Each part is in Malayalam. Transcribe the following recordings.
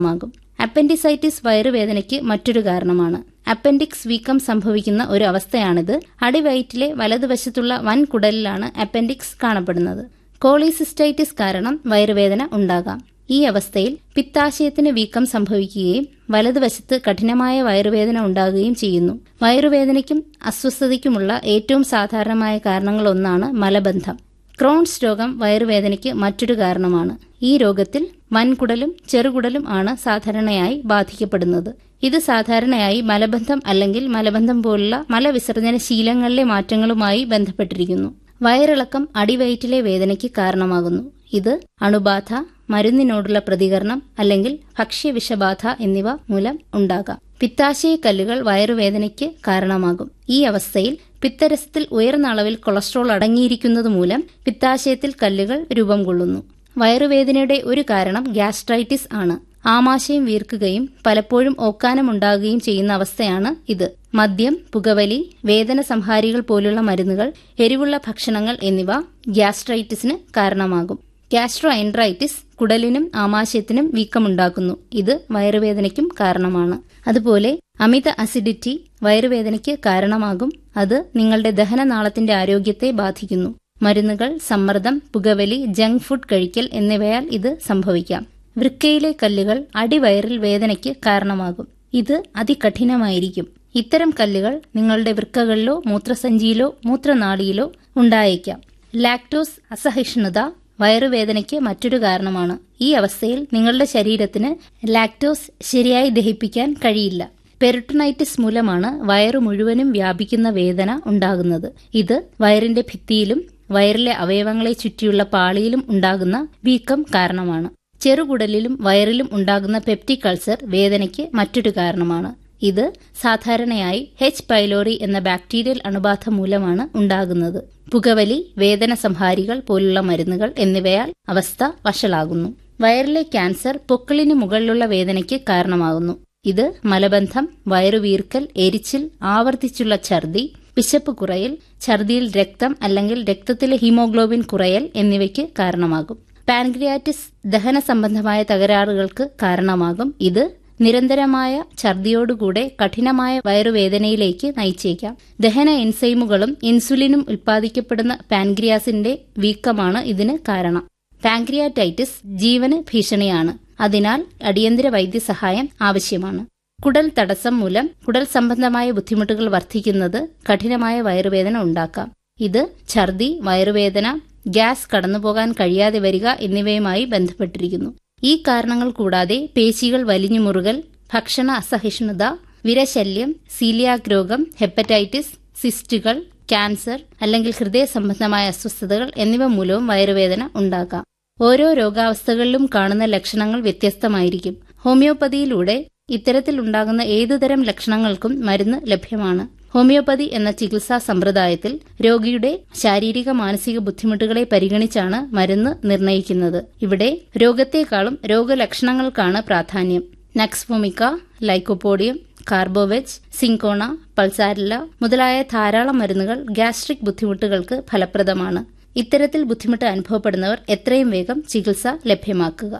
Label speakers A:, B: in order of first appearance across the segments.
A: കാരണമാകും അപ്പൻഡിസൈറ്റിസ് വയറുവേദനയ്ക്ക് മറ്റൊരു കാരണമാണ് അപ്പൻഡിക്സ് വീക്കം സംഭവിക്കുന്ന ഒരു അവസ്ഥയാണിത് അടിവയറ്റിലെ വലതുവശത്തുള്ള വൻകുടലിലാണ് അപ്പൻഡിക്സ് കാണപ്പെടുന്നത് കോളിസിസ്റ്റൈറ്റിസ് കാരണം വയറുവേദന ഉണ്ടാകാം ഈ അവസ്ഥയിൽ പിത്താശയത്തിന് വീക്കം സംഭവിക്കുകയും വലതുവശത്ത് കഠിനമായ വയറുവേദന ഉണ്ടാകുകയും ചെയ്യുന്നു വയറുവേദനയ്ക്കും അസ്വസ്ഥതയ്ക്കുമുള്ള ഏറ്റവും സാധാരണമായ കാരണങ്ങളൊന്നാണ് മലബന്ധം ക്രോൺസ് രോഗം വയറുവേദനയ്ക്ക് മറ്റൊരു കാരണമാണ് ഈ രോഗത്തിൽ വൻകുടലും ചെറുകുടലും ആണ് സാധാരണയായി ബാധിക്കപ്പെടുന്നത് ഇത് സാധാരണയായി മലബന്ധം അല്ലെങ്കിൽ മലബന്ധം പോലുള്ള മലവിസർജന ശീലങ്ങളിലെ മാറ്റങ്ങളുമായി ബന്ധപ്പെട്ടിരിക്കുന്നു വയറിളക്കം അടിവയറ്റിലെ വേദനയ്ക്ക് കാരണമാകുന്നു ഇത് അണുബാധ മരുന്നിനോടുള്ള പ്രതികരണം അല്ലെങ്കിൽ ഭക്ഷ്യവിഷബാധ എന്നിവ മൂലം ഉണ്ടാകാം പിത്താശയ കല്ലുകൾ വയറുവേദനയ്ക്ക് കാരണമാകും ഈ അവസ്ഥയിൽ പിത്തരസത്തിൽ ഉയർന്ന അളവിൽ കൊളസ്ട്രോൾ അടങ്ങിയിരിക്കുന്നത് മൂലം പിത്താശയത്തിൽ കല്ലുകൾ രൂപം കൊള്ളുന്നു വയറുവേദനയുടെ ഒരു കാരണം ഗ്യാസ്ട്രൈറ്റിസ് ആണ് ആമാശയം വീർക്കുകയും പലപ്പോഴും ഓക്കാനമുണ്ടാകുകയും ചെയ്യുന്ന അവസ്ഥയാണ് ഇത് മദ്യം പുകവലി വേദന സംഹാരികൾ പോലുള്ള മരുന്നുകൾ എരിവുള്ള ഭക്ഷണങ്ങൾ എന്നിവ ഗ്യാസ്ട്രൈറ്റിസിന് കാരണമാകും ഗ്യാസ്ട്രോ എൻട്രൈറ്റിസ് കുടലിനും ആമാശയത്തിനും വീക്കമുണ്ടാക്കുന്നു ഇത് വയറുവേദനയ്ക്കും കാരണമാണ് അതുപോലെ അമിത അസിഡിറ്റി വയറുവേദനയ്ക്ക് കാരണമാകും അത് നിങ്ങളുടെ ദഹനനാളത്തിന്റെ ആരോഗ്യത്തെ ബാധിക്കുന്നു മരുന്നുകൾ സമ്മർദ്ദം പുകവലി ജങ്ക് ഫുഡ് കഴിക്കൽ എന്നിവയാൽ ഇത് സംഭവിക്കാം വൃക്കയിലെ കല്ലുകൾ അടിവയറിൽ വേദനയ്ക്ക് കാരണമാകും ഇത് അതികഠിനമായിരിക്കും ഇത്തരം കല്ലുകൾ നിങ്ങളുടെ വൃക്കകളിലോ മൂത്രസഞ്ചിയിലോ മൂത്രനാളിയിലോ ഉണ്ടായേക്കാം ലാക്ടോസ് അസഹിഷ്ണുത വയറുവേദനയ്ക്ക് മറ്റൊരു കാരണമാണ് ഈ അവസ്ഥയിൽ നിങ്ങളുടെ ശരീരത്തിന് ലാക്ടോസ് ശരിയായി ദഹിപ്പിക്കാൻ കഴിയില്ല പെരിട്ടണൈറ്റിസ് മൂലമാണ് വയറു മുഴുവനും വ്യാപിക്കുന്ന വേദന ഉണ്ടാകുന്നത് ഇത് വയറിന്റെ ഭിത്തിയിലും വയറിലെ അവയവങ്ങളെ ചുറ്റിയുള്ള പാളിയിലും ഉണ്ടാകുന്ന വീക്കം കാരണമാണ് ചെറുകുടലിലും വയറിലും ഉണ്ടാകുന്ന പെപ്റ്റിക് അൾസർ വേദനയ്ക്ക് മറ്റൊരു കാരണമാണ് ഇത് സാധാരണയായി എച്ച് പൈലോറി എന്ന ബാക്ടീരിയൽ അണുബാധ മൂലമാണ് ഉണ്ടാകുന്നത് പുകവലി വേദന സംഹാരികൾ പോലുള്ള മരുന്നുകൾ എന്നിവയാൽ അവസ്ഥ വഷളാകുന്നു വയറിലെ ക്യാൻസർ പൊക്കിളിന് മുകളിലുള്ള വേദനയ്ക്ക് കാരണമാകുന്നു ഇത് മലബന്ധം വയറുവീർക്കൽ എരിച്ചിൽ ആവർത്തിച്ചുള്ള ഛർദി വിശപ്പ് കുറയൽ ഛർദിയിൽ രക്തം അല്ലെങ്കിൽ രക്തത്തിലെ ഹീമോഗ്ലോബിൻ കുറയൽ എന്നിവയ്ക്ക് കാരണമാകും പാൻക്രിയാറ്റിസ് ദഹന സംബന്ധമായ തകരാറുകൾക്ക് കാരണമാകും ഇത് നിരന്തരമായ ഛർദിയോടുകൂടെ കഠിനമായ വയറുവേദനയിലേക്ക് നയിച്ചേക്കാം ദഹന എൻസൈമുകളും ഇൻസുലിനും ഉൽപ്പാദിക്കപ്പെടുന്ന പാൻക്രിയാസിന്റെ വീക്കമാണ് ഇതിന് കാരണം പാൻക്രിയാറ്റൈറ്റിസ് ജീവന് ഭീഷണിയാണ് അതിനാൽ അടിയന്തര വൈദ്യസഹായം ആവശ്യമാണ് കുടൽ തടസ്സം മൂലം കുടൽ സംബന്ധമായ ബുദ്ധിമുട്ടുകൾ വർദ്ധിക്കുന്നത് കഠിനമായ വയറുവേദന ഉണ്ടാക്കാം ഇത് ഛർദി വയറുവേദന ഗ്യാസ് കടന്നുപോകാൻ കഴിയാതെ വരിക എന്നിവയുമായി ബന്ധപ്പെട്ടിരിക്കുന്നു ഈ കാരണങ്ങൾ കൂടാതെ പേശികൾ വലിഞ്ഞു മുറുകൽ ഭക്ഷണ അസഹിഷ്ണുത വിരശല്യം സീലിയാക് രോഗം ഹെപ്പറ്റൈറ്റിസ് സിസ്റ്റുകൾ ക്യാൻസർ അല്ലെങ്കിൽ ഹൃദയ സംബന്ധമായ അസ്വസ്ഥതകൾ എന്നിവ മൂലവും വയറുവേദന ഉണ്ടാകാം ഓരോ രോഗാവസ്ഥകളിലും കാണുന്ന ലക്ഷണങ്ങൾ വ്യത്യസ്തമായിരിക്കും ഹോമിയോപ്പതിയിലൂടെ ഇത്തരത്തിൽ ഉണ്ടാകുന്ന ഏതുതരം ലക്ഷണങ്ങൾക്കും മരുന്ന് ലഭ്യമാണ് ഹോമിയോപ്പതി എന്ന ചികിത്സാ സമ്പ്രദായത്തിൽ രോഗിയുടെ ശാരീരിക മാനസിക ബുദ്ധിമുട്ടുകളെ പരിഗണിച്ചാണ് മരുന്ന് നിർണ്ണയിക്കുന്നത് ഇവിടെ രോഗത്തെക്കാളും രോഗലക്ഷണങ്ങൾക്കാണ് പ്രാധാന്യം നക്സ്ഫോമിക്ക ലൈക്കോപോഡിയം കാർബോവെജ് സിങ്കോണ പൾസാരില്ല മുതലായ ധാരാളം മരുന്നുകൾ ഗ്യാസ്ട്രിക് ബുദ്ധിമുട്ടുകൾക്ക് ഫലപ്രദമാണ് ഇത്തരത്തിൽ ബുദ്ധിമുട്ട് അനുഭവപ്പെടുന്നവർ എത്രയും വേഗം ചികിത്സ ലഭ്യമാക്കുക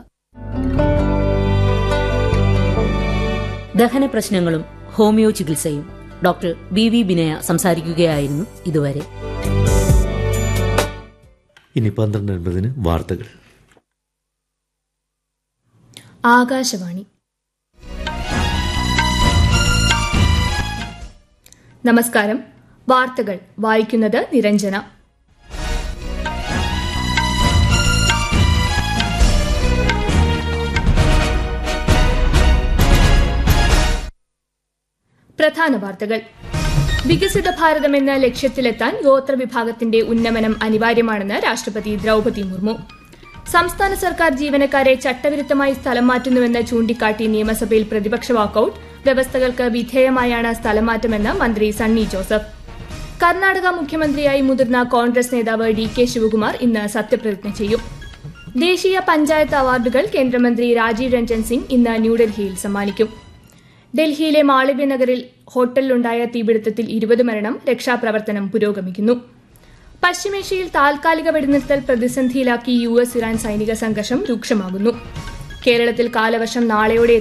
B: ദഹന പ്രശ്നങ്ങളും ഹോമിയോ ചികിത്സയും ഡോക്ടർ ബി വി ബിനയ സംസാരിക്കുകയായിരുന്നു ഇതുവരെ
C: ഇനി പന്ത്രണ്ട് അൻപതിന് വാർത്തകൾ
D: ആകാശവാണി നമസ്കാരം വാർത്തകൾ വായിക്കുന്നത് നിരഞ്ജന പ്രധാന വാർത്തകൾ വികസിത ഭാരതം എന്ന ലക്ഷ്യത്തിലെത്താൻ ഗോത്രവിഭാഗത്തിന്റെ ഉന്നമനം അനിവാര്യമാണെന്ന് രാഷ്ട്രപതി ദ്രൗപതി മുർമു സംസ്ഥാന സർക്കാർ ജീവനക്കാരെ ചട്ടവിരുദ്ധമായി സ്ഥലം മാറ്റുന്നുവെന്ന് ചൂണ്ടിക്കാട്ടി നിയമസഭയിൽ പ്രതിപക്ഷ വാക്കൌട്ട് വ്യവസ്ഥകൾക്ക് വിധേയമായാണ് സ്ഥലം മാറ്റമെന്ന് മന്ത്രി സണ്ണി ജോസഫ് കർണാടക മുഖ്യമന്ത്രിയായി മുതിർന്ന കോൺഗ്രസ് നേതാവ് ഡി കെ ശിവകുമാർ ഇന്ന് സത്യപ്രതിജ്ഞ ചെയ്യും ദേശീയ പഞ്ചായത്ത് അവാർഡുകൾ കേന്ദ്രമന്ത്രി രാജീവ് രഞ്ജൻ സിംഗ് ഇന്ന് ന്യൂഡൽഹിയിൽ സമ്മാനിക്കും ഡൽഹിയിലെ മാളവ്യ നഗറിൽ ഹോട്ടലിലുണ്ടായ തീപിടുത്തത്തിൽ ഇരുപത് മരണം രക്ഷാപ്രവർത്തനം പുരോഗമിക്കുന്നു പശ്ചിമേഷ്യയിൽ താൽക്കാലിക വെടിനിർത്തൽ പ്രതിസന്ധിയിലാക്കി യു എസ് ഇറാൻ സൈനിക സംഘർഷം രൂക്ഷമാകുന്നു കേരളത്തിൽ കാലവർഷം നാളെയോടെ